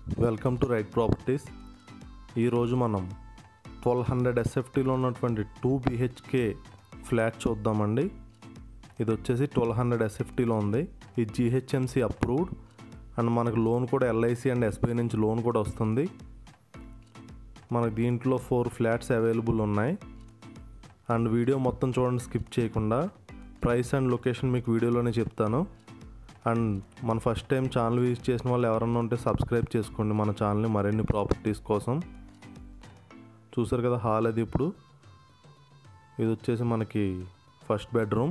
welcome to right properties ఈరోజు మనం twelve hundred ఎస్ఎఫ్టీలో ఉన్నటువంటి టూ బిహెచ్కే ఫ్లాట్ చూద్దామండి ఇది వచ్చేసి ట్వెల్వ్ హండ్రెడ్ ఎస్ఎఫ్టీలో ఉంది ఇది జిహెచ్ఎంసి అప్రూవ్డ్ అండ్ మనకు లోన్ కూడా ఎల్ఐసి అండ్ ఎస్బీఐ నుంచి లోన్ కూడా వస్తుంది మనకు దీంట్లో ఫోర్ ఫ్లాట్స్ అవైలబుల్ ఉన్నాయి అండ్ వీడియో మొత్తం చూడండి స్కిప్ చేయకుండా ప్రైస్ అండ్ లొకేషన్ మీకు వీడియోలోనే చెప్తాను అండ్ మన ఫస్ట్ టైం ఛానల్ విజిట్ చేసిన వాళ్ళు ఎవరన్నా ఉంటే సబ్స్క్రైబ్ చేసుకోండి మన ఛానల్ని మరిన్ని ప్రాపర్టీస్ కోసం చూసారు కదా హాల్ అది ఇప్పుడు ఇది వచ్చేసి మనకి ఫస్ట్ బెడ్రూమ్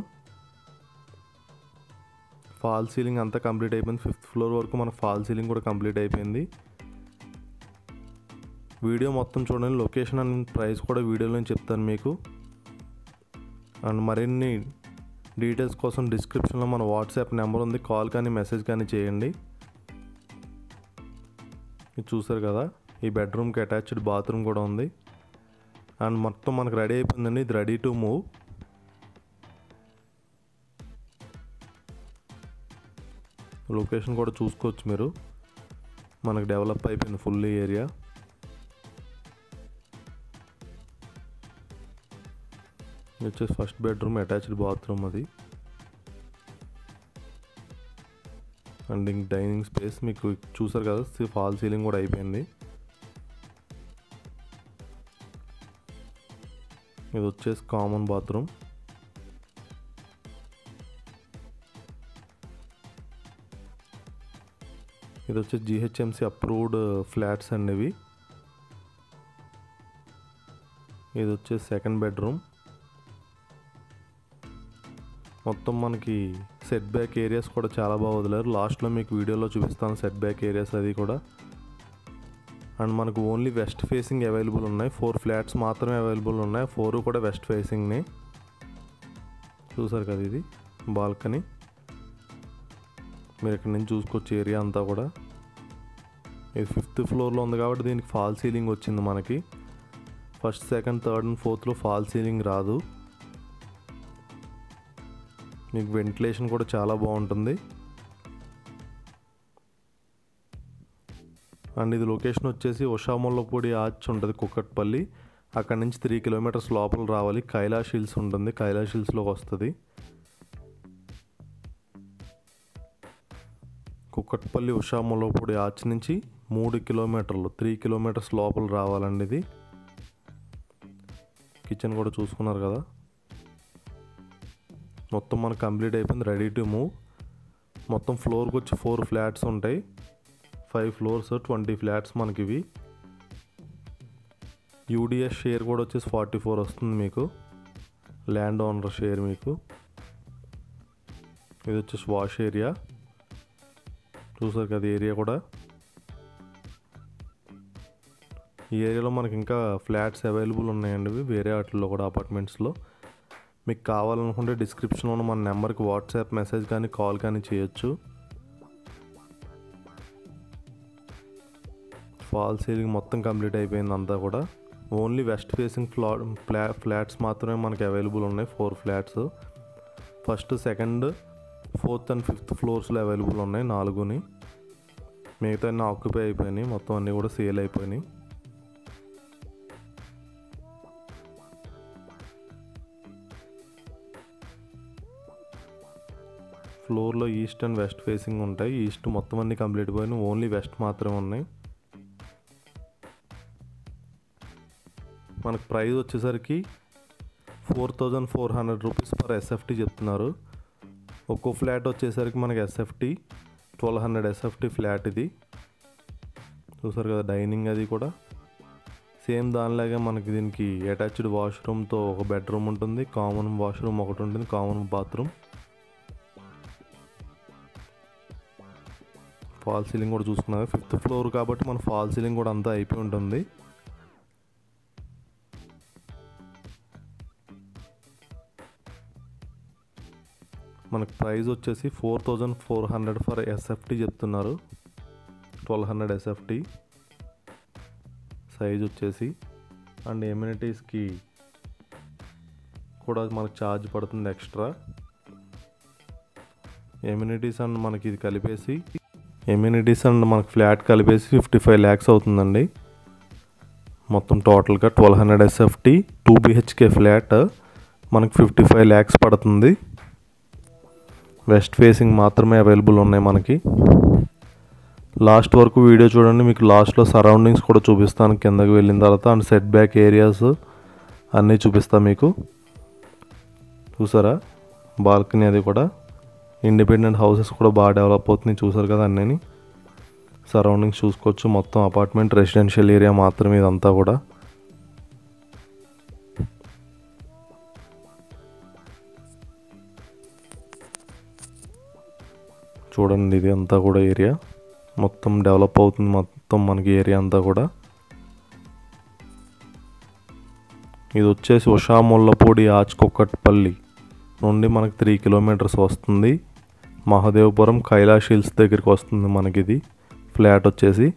ఫాల్ సీలింగ్ అంతా కంప్లీట్ అయిపోయింది ఫిఫ్త్ ఫ్లోర్ వరకు మన ఫాల్ సీలింగ్ కూడా కంప్లీట్ అయిపోయింది వీడియో మొత్తం చూడండి లొకేషన్ అండ్ ప్రైస్ కూడా వీడియోలో చెప్తాను మీకు అండ్ మరిన్ని డీటెయిల్స్ కోసం డిస్క్రిప్షన్లో మన వాట్సాప్ నెంబర్ ఉంది కాల్ కానీ మెసేజ్ కానీ చేయండి ఇది చూసారు కదా ఈ బెడ్రూమ్కి అటాచ్డ్ బాత్రూమ్ కూడా ఉంది అండ్ మొత్తం మనకు రెడీ అయిపోయిందండి ఇది రెడీ టు మూవ్ లొకేషన్ కూడా చూసుకోవచ్చు మీరు మనకు డెవలప్ అయిపోయింది ఫుల్ ఏరియా ఇది వచ్చేసి ఫస్ట్ బెడ్రూమ్ అటాచ్డ్ బాత్రూమ్ అది అండ్ ఇంక డైనింగ్ స్పేస్ మీకు చూసారు కదా ఫాల్ సీలింగ్ కూడా అయిపోయింది ఇది వచ్చేసి కామన్ బాత్రూమ్ ఇది వచ్చేసి జిహెచ్ఎంసి అప్రూవ్డ్ ఫ్లాట్స్ అండి ఇవి ఇది వచ్చేసి సెకండ్ బెడ్రూమ్ మొత్తం మనకి సెట్ బ్యాక్ ఏరియాస్ కూడా చాలా బాగా వదిలేరు లాస్ట్లో మీకు వీడియోలో చూపిస్తాను సెట్ బ్యాక్ ఏరియాస్ అది కూడా అండ్ మనకు ఓన్లీ వెస్ట్ ఫేసింగ్ అవైలబుల్ ఉన్నాయి ఫోర్ ఫ్లాట్స్ మాత్రమే అవైలబుల్ ఉన్నాయి ఫోర్ కూడా వెస్ట్ ఫేసింగ్ని చూసారు కదా ఇది బాల్కనీ మీరు ఇక్కడ నుంచి చూసుకోవచ్చు ఏరియా అంతా కూడా ఇది ఫిఫ్త్ ఫ్లోర్లో ఉంది కాబట్టి దీనికి ఫాల్ సీలింగ్ వచ్చింది మనకి ఫస్ట్ సెకండ్ థర్డ్ అండ్ ఫోర్త్లో ఫాల్ సీలింగ్ రాదు మీకు వెంటిలేషన్ కూడా చాలా బాగుంటుంది అండ్ ఇది లొకేషన్ వచ్చేసి ఉషాముల్లపూడి ఆర్చ్ ఉంటుంది కుక్కట్పల్లి అక్కడ నుంచి త్రీ కిలోమీటర్స్ లోపల రావాలి కైలాష్ హిల్స్ ఉంటుంది కైలాష్ హిల్స్లోకి వస్తుంది కుక్కట్పల్లి ఉషాముల్లపూడి ఆర్చ్ నుంచి మూడు కిలోమీటర్లు త్రీ కిలోమీటర్స్ లోపల రావాలండి ఇది కిచెన్ కూడా చూసుకున్నారు కదా మొత్తం మనకు కంప్లీట్ అయిపోయింది రెడీ టు మూవ్ మొత్తం ఫ్లోర్కి వచ్చి ఫోర్ ఫ్లాట్స్ ఉంటాయి ఫైవ్ ఫ్లోర్స్ ట్వంటీ ఫ్లాట్స్ మనకి ఇవి యూడిఎస్ షేర్ కూడా వచ్చేసి ఫార్టీ ఫోర్ వస్తుంది మీకు ల్యాండ్ ఓనర్ షేర్ మీకు ఇది వచ్చేసి వాష్ ఏరియా చూసారు కదా ఏరియా కూడా ఈ ఏరియాలో మనకి ఇంకా ఫ్లాట్స్ అవైలబుల్ ఉన్నాయండి ఇవి వేరే వాటిల్లో కూడా అపార్ట్మెంట్స్లో మీకు కావాలనుకుంటే డిస్క్రిప్షన్లో ఉన్న మన నెంబర్కి వాట్సాప్ మెసేజ్ కానీ కాల్ కానీ చేయొచ్చు ఫాల్ సీలింగ్ మొత్తం కంప్లీట్ అయిపోయింది అంతా కూడా ఓన్లీ వెస్ట్ ఫేసింగ్ ఫ్లా ఫ్లా ఫ్లాట్స్ మాత్రమే మనకి అవైలబుల్ ఉన్నాయి four flats first second fourth and fifth ఫ్లోర్స్లో అవైలబుల్ ఉన్నాయి నాలుగుని మిగతా అన్నీ ఆక్యుపై అయిపోయినాయి మొత్తం అన్నీ కూడా సేల్ అయిపోయినాయి ఫ్లోర్లో ఈస్ట్ అండ్ వెస్ట్ ఫేసింగ్ ఉంటాయి ఈస్ట్ మొత్తం అన్ని కంప్లీట్ పోయినాయి ఓన్లీ వెస్ట్ మాత్రమే ఉన్నాయి మనకు ప్రైస్ వచ్చేసరికి four thousand four hundred rupees per SFT చెప్తున్నారు ఒక్కో ఫ్లాట్ వచ్చేసరికి మనకి SFT twelve hundred SFT flat ఇది చూసారు కదా డైనింగ్ అది కూడా సేమ్ దానిలాగే మనకి దీనికి అటాచ్డ్ వాష్రూమ్తో ఒక బెడ్రూమ్ ఉంటుంది కామన్ వాష్రూమ్ ఒకటి ఉంటుంది కామన్ బాత్రూమ్ ఫాల్ సీలింగ్ కూడా చూసుకున్నారు ఫిఫ్త్ ఫ్లోర్ కాబట్టి మన ఫాల్ సీలింగ్ కూడా అంతా అయిపోయి ఉంటుంది మనకు ప్రైస్ వచ్చేసి four thousand four hundred for SFT చెప్తున్నారు ట్వెల్వ్ హండ్రెడ్ ఎస్ఎఫ్టీ సైజ్ వచ్చేసి అండ్ ఎమ్యూనిటీస్కి కూడా మనకు ఛార్జ్ పడుతుంది ఎక్స్ట్రా ఎమ్యూనిటీస్ అండ్ మనకి ఇది కలిపేసి ఎమ్యూనిటీస్ అండ్ మనకి ఫ్లాట్ కలిపేసి ఫిఫ్టీ ఫైవ్ ల్యాక్స్ అవుతుందండి మొత్తం టోటల్గా twelve hundred SFT two BHK flat మనకి ఫిఫ్టీ ఫైవ్ ల్యాక్స్ పడుతుంది వెస్ట్ ఫేసింగ్ మాత్రమే అవైలబుల్ ఉన్నాయి మనకి లాస్ట్ వరకు వీడియో చూడండి మీకు లాస్ట్లో సరౌండింగ్స్ కూడా చూపిస్తాను కిందకి వెళ్ళిన తర్వాత అండ్ సెట్ బ్యాక్ ఏరియాస్ అన్నీ చూపిస్తాను మీకు చూసారా బాల్కనీ అది కూడా ఇండిపెండెంట్ హౌసెస్ కూడా బాగా డెవలప్ అవుతున్నాయి చూసారు కదా అన్నీ సరౌండింగ్స్ చూసుకోవచ్చు మొత్తం అపార్ట్మెంట్ రెసిడెన్షియల్ ఏరియా మాత్రమే ఇదంతా కూడా చూడండి ఇది అంతా కూడా ఏరియా మొత్తం డెవలప్ అవుతుంది మొత్తం మనకి ఏరియా అంతా కూడా ఇది వచ్చేసి ఉషా ముల్లపూడి ఆచ్కొక్కట్పల్లి నుండి మనకి త్రీ కిలోమీటర్స్ వస్తుంది మహదేవపురం కైలాష్ హిల్స్ దగ్గరికి వస్తుంది మనకి ఇది ఫ్లాట్ వచ్చేసి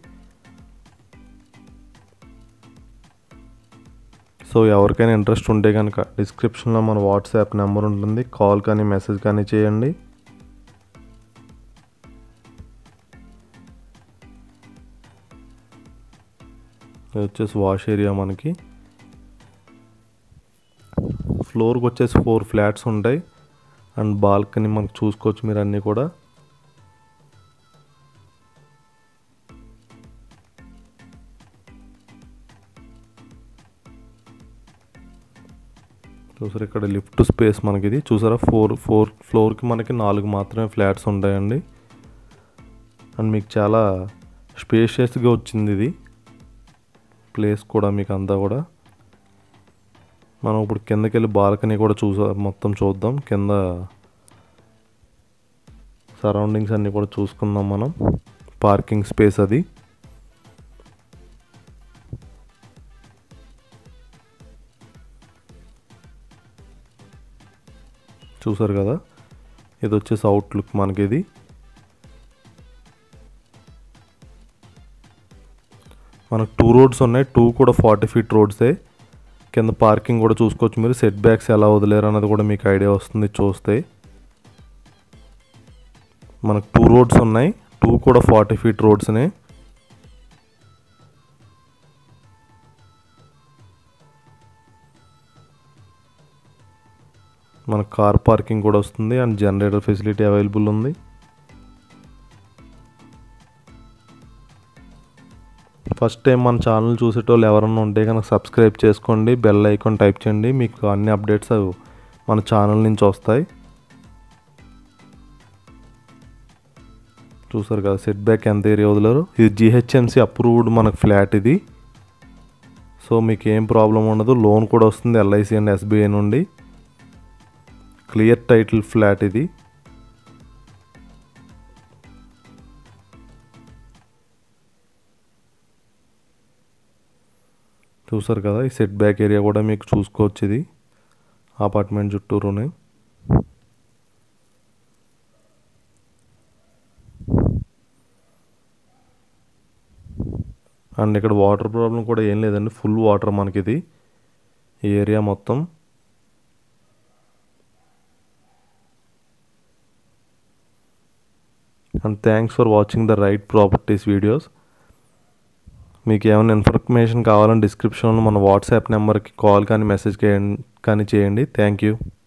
సో ఎవరికైనా ఇంట్రెస్ట్ ఉంటే కనుక డిస్క్రిప్షన్లో మన వాట్సాప్ నెంబర్ ఉంటుంది కాల్ కానీ మెసేజ్ కానీ చేయండి ఇది వచ్చేసి వాష్ ఏరియా మనకి ఫ్లోర్కి వచ్చేసి ఫోర్ ఫ్లాట్స్ ఉంటాయి అండ్ బాల్కనీ మనకు చూసుకోవచ్చు మీరు అన్నీ కూడా చూసారు ఇక్కడ లిఫ్ట్ స్పేస్ మనకి ఇది చూసారా ఫోర్ ఫోర్ ఫ్లోర్కి మనకి నాలుగు మాత్రమే ఫ్లాట్స్ ఉంటాయండి అండ్ మీకు చాలా స్పేషియస్గా వచ్చింది ఇది ప్లేస్ కూడా మీకు అంతా కూడా మనం ఇప్పుడు కిందకి వెళ్ళి బాల్కనీ కూడా చూసా మొత్తం చూద్దాం కింద సరౌండింగ్స్ అన్నీ కూడా చూసుకుందాం మనం పార్కింగ్ స్పేస్ అది చూసారు కదా ఇది వచ్చేసి అవుట్లుక్ మనకి ఇది మనకు టూ రోడ్స్ ఉన్నాయి టూ కూడా ఫార్టీ ఫీట్ రోడ్సే కింద పార్కింగ్ కూడా చూసుకోవచ్చు మీరు సెట్ బ్యాక్స్ ఎలా వదిలేరు అన్నది కూడా మీకు ఐడియా వస్తుంది చూస్తే మనకు టూ రోడ్స్ ఉన్నాయి టూ కూడా ఫార్టీ ఫీట్ రోడ్స్నే మనకు కార్ పార్కింగ్ కూడా వస్తుంది అండ్ జనరేటర్ ఫెసిలిటీ అవైలబుల్ ఉంది ఫస్ట్ టైం మన ఛానల్ చూసేటోళ్ళు ఎవరన్నా ఉంటే కనుక సబ్స్క్రైబ్ చేసుకోండి బెల్ ఐకాన్ టైప్ చేయండి మీకు అన్ని అప్డేట్స్ మన ఛానల్ నుంచి వస్తాయి చూసారు కదా సెట్ బ్యాక్ ఎంత ఏరియా వదిలేరు ఇది జిహెచ్ఎంసి అప్రూవ్డ్ మనకు ఫ్లాట్ ఇది సో మీకు ఏం ప్రాబ్లం ఉండదు లోన్ కూడా వస్తుంది ఎల్ఐసి అండ్ ఎస్బీఐ నుండి క్లియర్ టైటిల్ ఫ్లాట్ ఇది చూసారు కదా ఈ సెట్ బ్యాక్ ఏరియా కూడా మీకు చూసుకోవచ్చు ఇది అపార్ట్మెంట్ చుట్టూరునే అండ్ ఇక్కడ వాటర్ ప్రాబ్లం కూడా ఏం లేదండి ఫుల్ వాటర్ మనకి ఇది ఈ ఏరియా మొత్తం and thanks for watching the Right Properties videos మీకు ఏమైనా ఇన్ఫర్మేషన్ కావాలని డిస్క్రిప్షన్లో మన వాట్సాప్ నెంబర్కి కాల్ కానీ మెసేజ్ కానీ చేయండి థ్యాంక్ యూ